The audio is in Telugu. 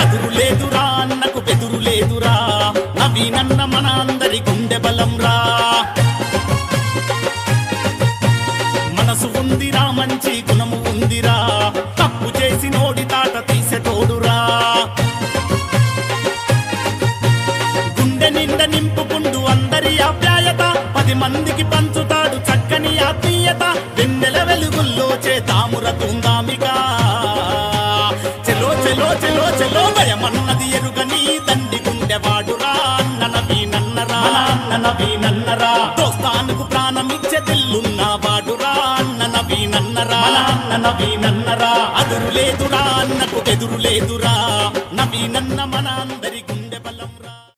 అదురు లేదురా అన్నకు బెదురు లేదురా నవీనన్న మన అందరి గుండె బలం రా మనసు ఉందిరా మంచి గుణము ఉందిరా తప్పు చేసి నోడి తాట తీసెటోడురా గుండె నిండా నింపుకుండు అందరి ఆప్యాయత పది మందికి పంచుతాడు చక్కని ఆత్మీయత వెన్నెల వెలుగుల్లో చేతాముర తుందామిగా చెలో చెలో చెలో చెలో భయమన్నది ఎరుగని దండి గుండెవాడురా అన్న నవీనన్నరా అన్న నవీనన్నరా దోస్తానుకు ప్రాణమిచ్చే దిల్లున్న వాడురా అన్న నవీనన్నరా అన్న నవీనన్నరా అదురు లేదురా అన్నకు ఎదురు లేదురా